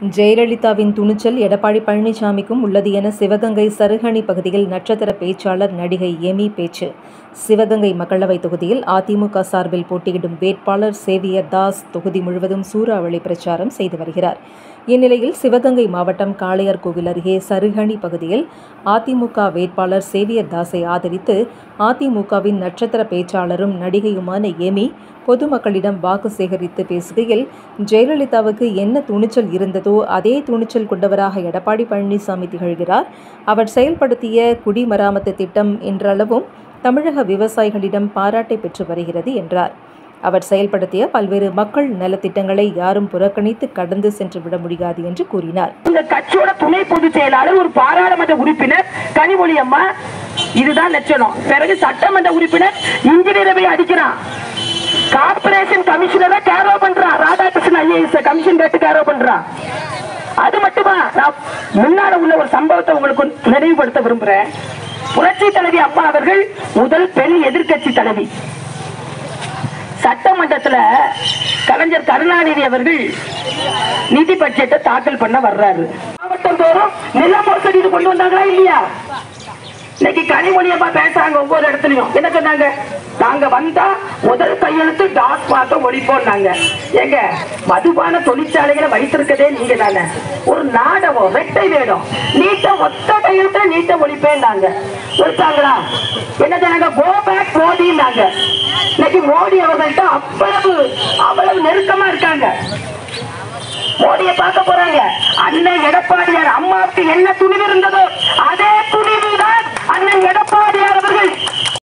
ஜெயலலிதாவின் துணிச்சல் எடப்பாடி பழனிசாமிக்கும் உள்ளது என சிவகங்கை சருகணி பகுதியில் நட்சத்திர பேச்சாளர் நடிகை எமி பேச்சு சிவகங்கை மக்களவைத் தொகுதியில் அதிமுக சார்பில் போட்டியிடும் வேட்பாளர் சேவியர் தாஸ் தொகுதி முழுவதும் சூறாவளி பிரச்சாரம் செய்து வருகிறார் இந்நிலையில் சிவகங்கை மாவட்டம் காளையார்கோவில் அருகே சருகணி பகுதியில் அதிமுக வேட்பாளர் சேவியர் தாஸை ஆதரித்து அதிமுகவின் நட்சத்திர பேச்சாளரும் நடிகையுமான எமி பொதுமக்களிடம் வாக்கு சேகரித்து பேசுகையில் ஜெயலலிதாவுக்கு என்ன துணிச்சல் இருந்ததோ அதே துணிச்சல் கொண்டவராக எடப்பாடி பழனிசாமி திகழ்கிறார் அவர் செயல்படுத்திய குடிமராமத்து திட்டம் இன்றளவும் தமிழக விவசாயிகளிடம் பாராட்டை பெற்று வருகிறது என்றார் அவர் செயல்படுத்திய பல்வேறு மக்கள் நலத்திட்டங்களை யாரும் புறக்கணித்து கடந்து சென்று விட முடியாது என்று கூறினார் இந்த கட்சியோட துணை பொதுச் செயலாளர் ஒரு பாராளுமன்ற உறுப்பினர் கனிமொழி அம்மா இதுதான் லட்சணம் பிறகு சட்டமன்ற உறுப்பினர் இன்ஜினியரை போய் அடிக்கிறான் கார்பரேஷன் கமிஷனரை கேரோ பண்றான் ராதாகிருஷ்ணன் ஐஏஎஸ் கமிஷன் கேட்டு கேரோ பண்றான் அது மட்டுமா நான் முன்னால உள்ள ஒரு சம்பவத்தை உங்களுக்கு நினைவுபடுத்த விரும்புறேன் புரட்சி தலைவி அம்மா அவர்கள் முதல் பெண் எதிர்க்கட்சி தலைவி சட்டமன்றத்துல கலைஞர் கருணாநிதி அவர்கள் நிதி பட்ஜெட்டை தாக்கல் பண்ண வர்றாரு மாவட்டம் தோறும் நில மோசடி இது கொண்டு வந்தாங்களா இல்லையா இன்னைக்கு கனிமொழியப்பா பேசுறாங்க ஒவ்வொரு இடத்துலயும் என்ன சொன்னாங்க நாங்க வந்தா முதல் கையெழுத்து டாஸ்மாக ஒழிப்போம்னாங்க எங்க மதுபான தொழிற்சாலைகளை வைத்திருக்கதே நீங்க தானே ஒரு நாடகம் ரெட்டை வேடம் நீட்ட ஒத்த கையெழுத்த நீட்ட ஒழிப்பேன்னாங்க ஒழிச்சாங்களா என்ன சொன்னாங்க கோ பேக் மோடின்னாங்க இன்னைக்கு மோடி அவர்கள்ட்ட அவ்வளவு அவ்வளவு நெருக்கமா இருக்காங்க மோடியை பார்க்க போறாங்க அண்ணன் எடப்பாடியார் அம்மாவுக்கு என்ன துணிவு இருந்ததோ அதே துணிவு தான் அண்ணன் எடப்பாடியார் அவர்கள்